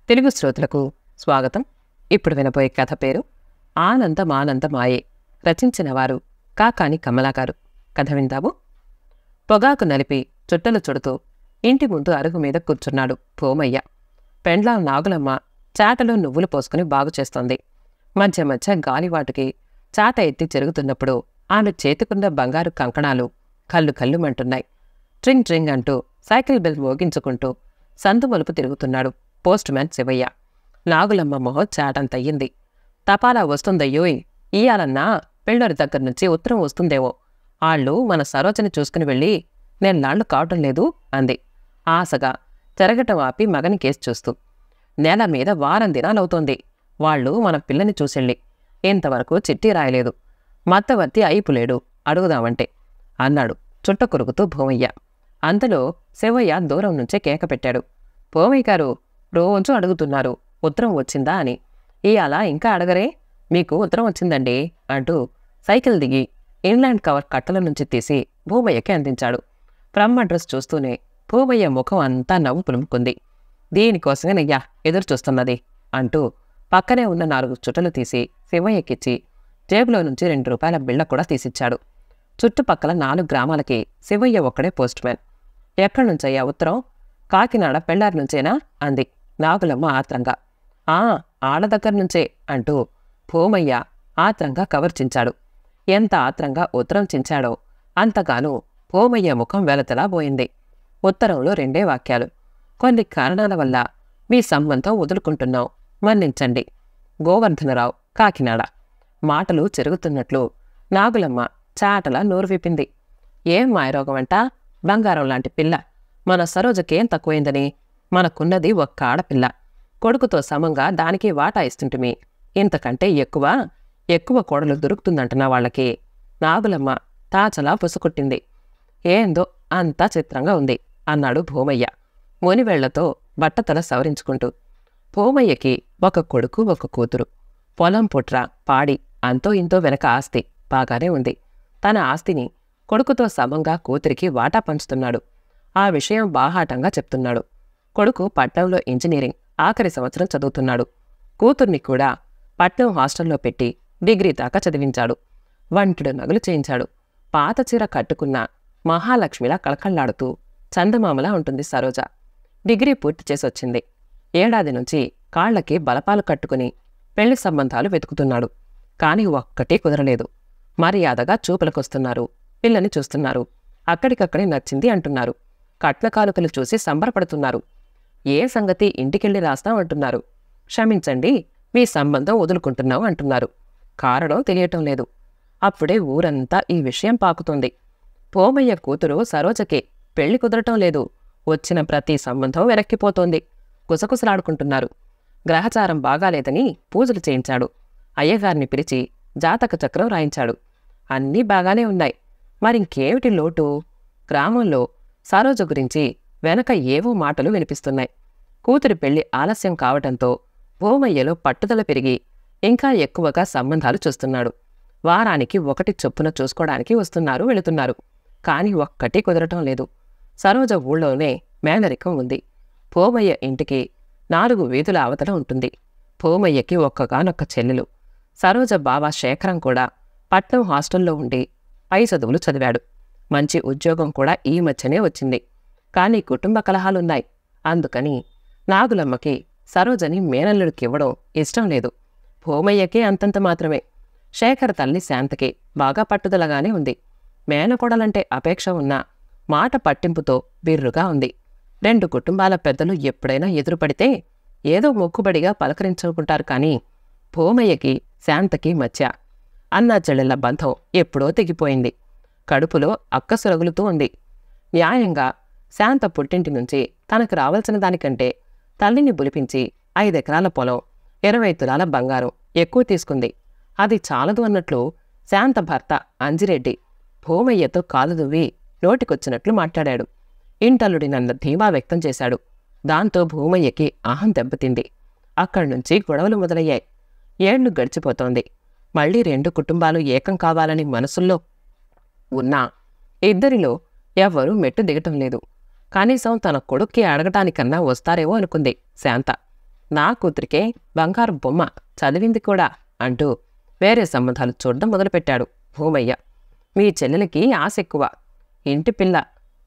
తెలుగు శ్రోతలకు స్వాగతం ఇప్పుడు వినబోయే కథ పేరు ఆనందమానందమాయే రచించిన వారు కాకాని కమలా గారు కథ విందాము పొగాకు నలిపి చుట్టలు చుడుతూ ఇంటి ముందు అరుగు మీద కూర్చున్నాడు భూమయ్య పెండ్లాం నాగులమ్మ చాటలో నువ్వులు పోసుకుని బాగు చేస్తోంది మధ్య మధ్య గాలివాటుకి చాట ఎత్తి చెరుగుతున్నప్పుడు ఆమె చేతికున్న బంగారు కంకణాలు కళ్ళు కళ్ళుమంటున్నాయి ట్రింగ్ ట్రింగ్ అంటూ సైకిల్ బెల్ మోగించుకుంటూ సందు మలుపు తిరుగుతున్నాడు పోస్ట్ మ్యాన్ శివయ్య నాగులమ్మ మొహం చాటంతయ్యింది తపాలా వస్తుందయ్యోయ్ ఇయ్యాలన్నా పెళ్ళోరి దగ్గర నుంచి ఉత్తరం వస్తుందేమో ఆళ్ళు మన సరోజని చూసుకుని వెళ్ళి నేను నాళ్ళు కావటం లేదు అంది ఆశగా తిరగటం ఆపి మగని కేసు చూస్తూ నేల మీద వారం దినాలవుతోంది వాళ్ళు మన పిల్లని చూసెళ్ళి ఇంతవరకు చిట్టి రాయలేదు మత్తవర్తి అయిపులేడు అడుగుదామంటే అన్నాడు చుట్ట కొరుకుతూ భూమయ్య అంతలో శివయ్య దూరం నుంచే కేక పెట్టాడు భూమయ్య గారు రోజు అడుగుతున్నారు ఉత్తరం వచ్చిందా అని ఇయాల ఇంకా అడగరే మీకు ఉత్తరం వచ్చిందండి అంటూ సైకిల్ దిగి ఇన్లాండ్ కవర్ కట్టల నుంచి తీసి భూమయ్యకి అందించాడు ఫ్రమ్ అడ్రస్ చూస్తూనే భూమయ్య ముఖం అంతా నవ్వు పులుముకుంది దీనికోసమేనయ్యా ఎదురు చూస్తున్నది అంటూ పక్కనే ఉన్న నాలుగు చుట్టలు తీసి శివయ్యకిచ్చి జేబులో నుంచి రెండు రూపాయల బిళ్ళ కూడా తీసిచ్చాడు చుట్టుపక్కల నాలుగు గ్రామాలకి శివయ్య ఒక్కడే పోస్ట్ మ్యాన్ ఎక్కడి నుంచయ్యా ఉత్తరం కాకినాడ పెళ్ళారి నుంచేనా అంది నాగులమ్మ ఆత్రంగా ఆ ఆడ దగ్గర నుంచే అంటూ భూమయ్య ఆత్రంగా కవర్ చించాడు ఎంత ఆత్రంగా ఉత్తరం చించాడో అంతగానూ భూమయ్య ముఖం వెలతలా పోయింది ఉత్తరంలో రెండే వాక్యాలు కొన్ని కారణాల వల్ల మీ సంబంధం వదులుకుంటున్నాం మన్నించండి గోవర్ధనరావు కాకినాడ మాటలు చెరుగుతున్నట్లు నాగులమ్మ చాటలా నోరు విప్పింది ఏం మాయరోగమంట బంగారం లాంటి పిల్ల మన సరోజకేం తక్కువైందని మనకున్నది ఒక్క ఆడపిల్ల కొడుకుతో సమంగా దానికి వాటా ఇస్తుంటిమి ఇంతకంటే ఎక్కువ ఎక్కువ కోడలు దొరుకుతుందంటున్నా వాళ్ళకి నాగులమ్మ తాచలా పుసుకొట్టింది ఏందో అంతా చిత్రంగా ఉంది అన్నాడు భూమయ్య మునివేళ్లతో బట్టతల సవరించుకుంటూ భూమయ్యకి ఒక కొడుకు ఒక కూతురు పొలం పుట్ర పాడి అంతో ఇంతో వెనక ఆస్తి బాగానే ఉంది తన ఆస్తిని కొడుకుతో సమంగా కూతురికి వాటా పంచుతున్నాడు ఆ విషయం బాహాటంగా చెప్తున్నాడు కొడుకు పట్నంలో ఇంజనీరింగ్ ఆఖరి సంవత్సరం చదువుతున్నాడు కూతుర్ని కూడా పట్నం హాస్టల్లో పెట్టి డిగ్రీ దాకా చదివించాడు వంటుడు నగలు చేయించాడు పాత చీర కట్టుకున్న మహాలక్ష్మిలా కళకళ్లాడుతూ చందమామలా ఉంటుంది సరోజ డిగ్రీ పూర్తి చేసి వచ్చింది ఏడాది నుంచి కాళ్లకి బలపాలు కట్టుకుని పెళ్లి సంబంధాలు వెతుకుతున్నాడు కాని ఒక్కటే కుదరలేదు మర్యాదగా చూపులకొస్తున్నారు పిల్లని చూస్తున్నారు అక్కడికక్కడే నచ్చింది అంటున్నారు కట్న కానుకలు చూసి సంబరపడుతున్నారు ఏ సంగతి ఇంటికెళ్ళి రాస్తాం అంటున్నారు క్షమించండి మీ సంబంధం వదులుకుంటున్నాం అంటున్నారు కారణం తెలియటం లేదు అప్పుడే ఊరంతా ఈ విషయం పాకుతుంది పోమయ్య కూతురు సరోజకే పెళ్లి కుదరటం లేదు వచ్చిన ప్రతి సంబంధం వెనక్కిపోతోంది కుసకుసలాడుకుంటున్నారు గ్రహచారం బాగాలేదని పూజలు చేయించాడు అయ్యగారిని పిలిచి జాతక చక్రం రాయించాడు అన్నీ బాగానే ఉన్నాయి మరింకేమిటి లోటు గ్రామంలో సరోజ గురించి వెనక ఏవో మాటలు వినిపిస్తున్నాయి కూతురి పెళ్లి ఆలస్యం కావటంతో భూమయ్యలో పట్టుదల పెరిగి ఇంకా ఎక్కువగా సంబంధాలు చూస్తున్నాడు వారానికి ఒకటి చొప్పున చూసుకోవడానికి వస్తున్నారు వెళుతున్నారు కాని ఒక్కటి కుదరటం లేదు సరోజ ఊళ్ళోనే మేనరికం ఉంది భూమయ్య ఇంటికి నాలుగు వీధుల అవతల ఉంటుంది భూమయ్యకి ఒక్కగానొక్క చెల్లెలు సరోజ బావ శేఖరం కూడా పట్నం హాస్టల్లో ఉండి పై చదువులు చదివాడు మంచి ఉద్యోగం కూడా ఈ మధ్యనే వచ్చింది కానీ కుటుంబ కలహాలున్నాయి అందుకని నాగులమ్మకి సరోజని మేనల్లుడికివ్వడం ఇష్టం లేదు భూమయ్యకి అంతంత మాత్రమే శేఖర్ తల్లి శాంతకి బాగా పట్టుదలగానే ఉంది మేనకోడలంటే అపేక్ష ఉన్నా మాట పట్టింపుతో బిర్రుగా ఉంది రెండు కుటుంబాల పెద్దలు ఎప్పుడైనా ఎదురుపడితే ఏదో మొక్కుబడిగా పలకరించుకుంటారు కానీ భూమయ్యకి శాంతకి మధ్య అన్నా చెల్లెళ్ళ బంధం ఎప్పుడో తెగిపోయింది కడుపులో అక్కసురగులుతూ ఉంది న్యాయంగా శాంత పుట్టింటి నుంచి తనకు రావాల్సిన దానికంటే తల్లిని బులిపించి ఐదెకరాల పొలం ఇరవై తులాల బంగారం ఎక్కువ తీసుకుంది అది చాలదు అన్నట్లు శాంత భర్త అంజిరెడ్డి భూమయ్యతో కాలు దువ్వి నోటికొచ్చినట్లు మాట్లాడాడు ఇంటల్లుడి నన్న ధీమా వ్యక్తం చేశాడు దాంతో భూమయ్యకి అహం దెబ్బతింది అక్కడి నుంచి గొడవలు మొదలయ్యాయి ఏళ్లు గడిచిపోతోంది మళ్ళీ రెండు కుటుంబాలు ఏకం కావాలని మనసుల్లో ఉన్నా ఇద్దరిలో ఎవ్వరూ మెట్టు దిగటం లేదు కనీసం తన కొడుక్కి అడగటానికన్నా వస్తారేమో అనుకుంది శాంత నా కూతురికే బంగారు బొమ్మ చదివింది కూడా అంటూ వేరే సంబంధాలు చూడడం మొదలుపెట్టాడు భూమయ్య మీ చెల్లెలకి ఆశ ఎక్కువ ఇంటి పిల్ల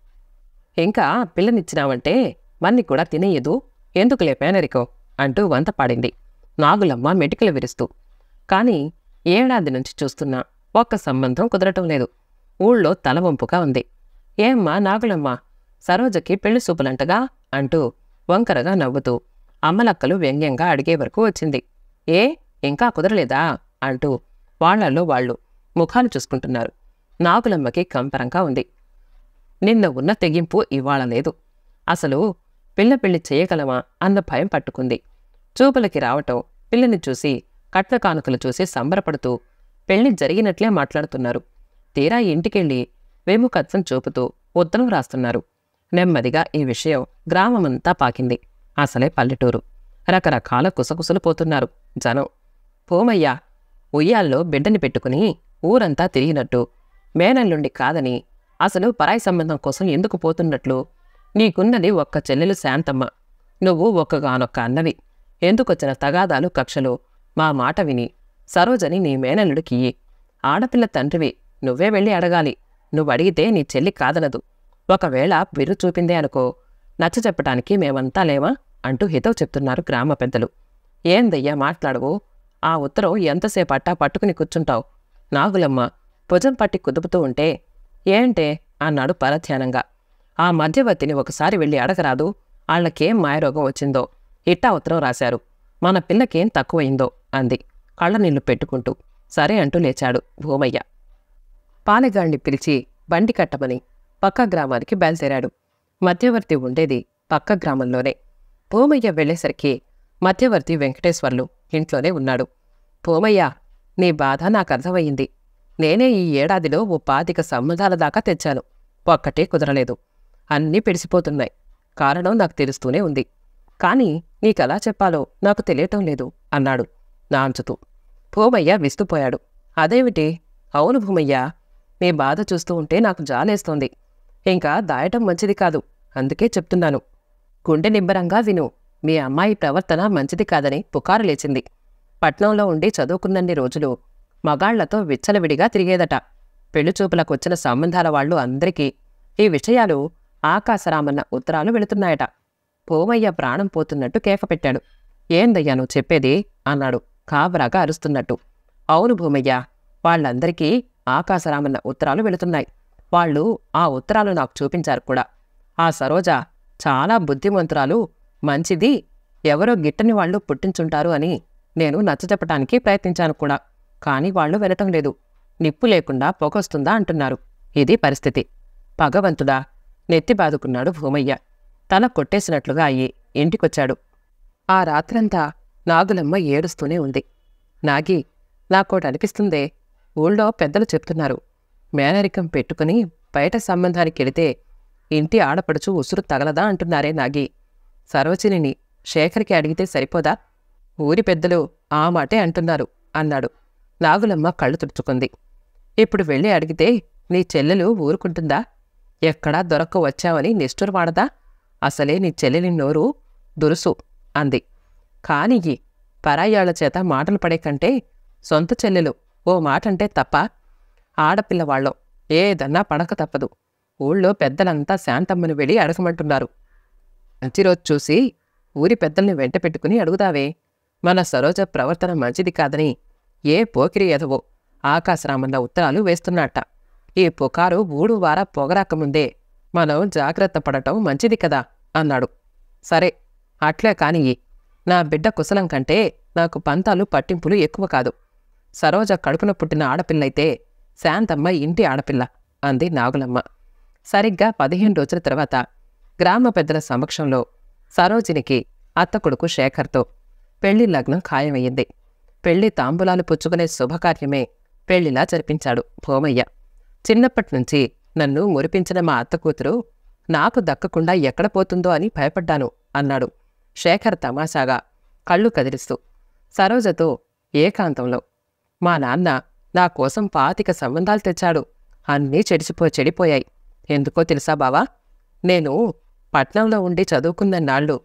ఇంకా పిల్లనిచ్చినావంటే మన్ని కూడా తినేయదు ఎందుకులే పేనరికో అంటూ వంత పాడింది నాగులమ్మ మెటికలు విరుస్తూ కానీ ఏడాది నుంచి చూస్తున్నా ఒక్క సంబంధం కుదరటం లేదు ఊళ్ళో తలవంపుగా ఉంది ఏమ్మా నాగులమ్మ సరోజకి పెళ్లి సూపులంటగా అంటూ వంకరగా నవ్వుతూ అమ్మలక్కలు వ్యంగ్యంగా అడిగే వరకు వచ్చింది ఏ ఇంకా కుదరలేదా అంటూ వాళ్లలో వాళ్ళు ముఖాలు చూసుకుంటున్నారు నాగులమ్మకి కంపరంగా ఉంది నిన్న ఉన్న తెగింపు ఇవాళ లేదు అసలు పిల్ల పెళ్లి చేయగలమా అన్న భయం పట్టుకుంది చూపులకి రావటం పిల్లని చూసి కట్ల కానుకలు చూసి సంబరపడుతూ పెళ్లి జరిగినట్లే మాట్లాడుతున్నారు తీరా ఇంటికెళ్ళి వేముకత్వం చూపుతూ ఉత్తరం రాస్తున్నారు నెమ్మదిగా ఈ విషయం గ్రామమంతా పాకింది అసలే పల్లెటూరు రకరకాల కుసకుసలు పోతున్నారు జనం పోమయ్యా ఉయ్యాల్లో బిడ్డని పెట్టుకుని ఊరంతా తిరిగినట్టు మేనల్లుండి కాదని అసలు పరాయి సంబంధం కోసం ఎందుకు పోతున్నట్లు నీకున్నది ఒక్క చెల్లెలు శాంతమ్మ నువ్వు ఒక్కగానొక్క అన్నవి ఎందుకొచ్చిన తగాదాలు కక్షలు మా మాట విని సరోజని నీ మేనల్లుడికియ్యి ఆడపిల్ల తండ్రివి నువ్వే వెళ్ళి అడగాలి నువ్వు అడిగితే నీ చెల్లి కాదనదు ఒకవేళ బిర్రు చూపిందే అనుకో నచ్చ చెప్పటానికి మేమంతా లేవా అంటూ హితవు చెప్తున్నారు గ్రామ పెద్దలు ఏందయ్యా మాట్లాడవు ఆ ఉత్తరం ఎంతసేపు అట్టా పట్టుకుని కూర్చుంటావు నాగులమ్మ భుజం పట్టి కుదుపుతూ ఉంటే ఏంటే అన్నాడు పరధ్యానంగా ఆ మధ్యవర్తిని ఒకసారి వెళ్ళి అడగరాదు ఆళ్లకేం మాయరోగం వచ్చిందో ఇట్టా ఉత్తరం రాశారు మన పిల్లకేం తక్కువయిందో అంది కళ్ళనీళ్లు పెట్టుకుంటూ సరే అంటూ లేచాడు భూమయ్య పాలెగాడిని పిలిచి బండి కట్టమని పక్క గ్రామానికి బయలుదేరాడు మధ్యవర్తి ఉండేది పక్క గ్రామంలోనే భూమయ్య వెళ్ళేసరికి మధ్యవర్తి వెంకటేశ్వర్లు ఇంట్లోనే ఉన్నాడు భూమయ్య నీ బాధ నాకు అర్థమయ్యింది నేనే ఈ ఏడాదిలో ఓ పాతిక సంబంధాల దాకా తెచ్చాను ఒక్కటే కుదరలేదు అన్నీ పెడిసిపోతున్నాయి కారణం నాకు తెలుస్తూనే ఉంది కానీ నీకెలా చెప్పాలో నాకు తెలియటం లేదు అన్నాడు నాంచుతూ భూమయ్య విస్తుపోయాడు అదేమిటి అవును భూమయ్య నీ బాధ చూస్తూ ఉంటే నాకు జాలేస్తోంది ఇంకా దాయటం మంచిది కాదు అందుకే చెప్తున్నాను గుండె నిబ్బరంగా విను మీ అమ్మాయి ప్రవర్తన మంచిది కాదని పుకారు లేచింది పట్నంలో ఉండి చదువుకున్నన్ని రోజులు మగాళ్లతో విచ్చలవిడిగా తిరిగేదట పెళ్లిచూపులకొచ్చిన సంబంధాల వాళ్ళు అందరికీ ఈ విషయాలు ఆకాశరామన్న ఉత్తరాలు వెళుతున్నాయట పోమయ్య ప్రాణం పోతున్నట్టు కేక పెట్టాడు ఏందయ్యా నువ్వు చెప్పేది అన్నాడు కాబరాగా అరుస్తున్నట్టు అవును భూమయ్య వాళ్ళందరికీ ఆకాశరామన్న ఉత్తరాలు వెళుతున్నాయి వాళ్ళు ఆ ఉత్తరాలు నాకు చూపించారు కూడా ఆ సరోజ చాలా బుద్ధిమంతురాలు మంచిది ఎవరో గిట్టని వాళ్ళు పుట్టించుంటారు అని నేను నచ్చజెప్పటానికి ప్రయత్నించాను కూడా కానీ వాళ్ళు వినటం లేదు నిప్పు లేకుండా పొగొస్తుందా అంటున్నారు ఇది పరిస్థితి భగవంతుడా నెత్తి బాదుకున్నాడు భూమయ్య తల కొట్టేసినట్లుగా అయ్యి ఇంటికొచ్చాడు ఆ రాత్రంతా నాగులమ్మ ఏడుస్తూనే ఉంది నాగి నాకోటి అనిపిస్తుందే ఊళ్ళో పెద్దలు చెప్తున్నారు మేనరికం పెట్టుకుని బయట సంబంధానికి వెళితే ఇంటి ఆడపడుచు ఉసురు తగలదా అంటున్నారే నాగి సరోజినిని శేఖర్కి అడిగితే సరిపోదా ఊరి పెద్దలు ఆ మాటే అంటున్నారు అన్నాడు నాగులమ్మ కళ్ళు తుడుచుకుంది ఇప్పుడు వెళ్ళి అడిగితే నీ చెల్లెలు ఊరుకుంటుందా ఎక్కడా దొరక్క వచ్చావని నిష్ఠురవాడదా అసలే నీ చెల్లెలి నోరు దురుసు అంది కానియ్యి పరాయాళ్ల చేత మాటలు పడే కంటే సొంత చెల్లెలు ఓ మాటంటే తప్ప ఆడపిల్లవాళ్ళం ఏదన్నా పడక తప్పదు ఊళ్ళో పెద్దలంతా శాంతమ్మని వెళ్ళి అడగమంటున్నారు మంచి రోజు చూసి ఊరి పెద్దల్ని వెంట పెట్టుకుని అడుగుదావే మన సరోజ ప్రవర్తన మంచిది కాదని ఏ పోకిరి ఎదవో ఆకాశరామన్న ఉత్తరాలు వేస్తున్నట్ట ఈ పుకారు ఊడు వార పొగరాకముందే మనం జాగ్రత్త పడటం మంచిది కదా అన్నాడు సరే అట్లే కానియ్యి నా బిడ్డ కుశలం కంటే నాకు పంతాలు పట్టింపులు ఎక్కువ కాదు సరోజ కడుపున పుట్టిన ఆడపిల్లైతే శాంతమ్మ ఇంటి ఆడపిల్ల అంది నాగులమ్మ సరిగ్గా పదిహేను రోజుల తర్వాత గ్రామ పెద్దల సమక్షంలో సరోజినికి అత్త కొడుకు శేఖర్తో పెళ్లి లగ్నం ఖాయమయ్యింది పెళ్లి తాంబూలాలు పుచ్చుకునే శుభకార్యమే పెళ్లిలా జరిపించాడు భోమయ్య చిన్నప్పటినుంచి నన్ను మురిపించిన మా అత్త కూతురు నాకు దక్కకుండా ఎక్కడ పోతుందో అని భయపడ్డాను అన్నాడు శేఖర్ తమాషాగా కళ్ళు కదిలిస్తూ సరోజతో ఏకాంతంలో మా నాన్న నా కోసం పాతిక సంబంధాలు తెచ్చాడు అన్నీ చెడిసిపో చెడిపోయాయి ఎందుకో తెలుసా బావా నేను పట్నంలో ఉండి చదువుకున్న నాళ్ళు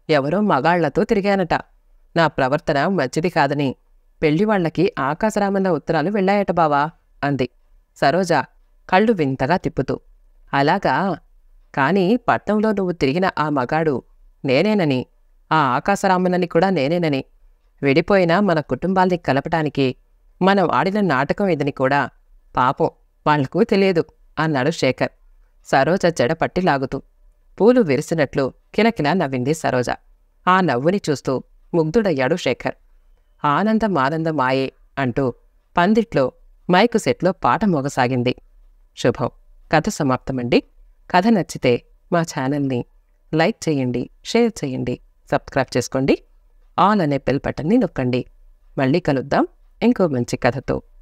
ఎవరో మగాళ్లతో తిరిగానట నా ప్రవర్తన మంచిది కాదని పెళ్లివాళ్లకి ఆకాశరామన్న ఉత్తరాలు వెళ్ళాయట బావా అంది సరోజ కళ్ళు వింతగా తిప్పుతూ అలాగా కాని పట్నంలో నువ్వు తిరిగిన ఆ మగాడు నేనేనని ఆ ఆకాశరామన్నని కూడా నేనేనని విడిపోయినా మన కుటుంబాల్ని కలపటానికి మనం ఆడిన నాటకం ఇదని కూడా పాపం వాళ్లకు తెలియదు అన్నాడు శేఖర్ సరోజ జడ పట్టి లాగుతూ పూలు విరిసినట్లు కిలకిలా నవ్వింది సరోజ ఆ నవ్వుని చూస్తూ ముగ్ధుడయ్యాడు శేఖర్ ఆనందం ఆనందం మాయే అంటూ పందిట్లో మైకు సెట్లో పాట మోగసాగింది శుభం కథ సమాప్తమండి కథ నచ్చితే మా ఛానల్ని లైక్ చేయండి షేర్ చేయండి సబ్స్క్రైబ్ చేసుకోండి ఆల్ అనే బెల్ బటన్ని నొక్కండి మళ్ళీ కలుద్దాం ఇంకో మంచి కథతో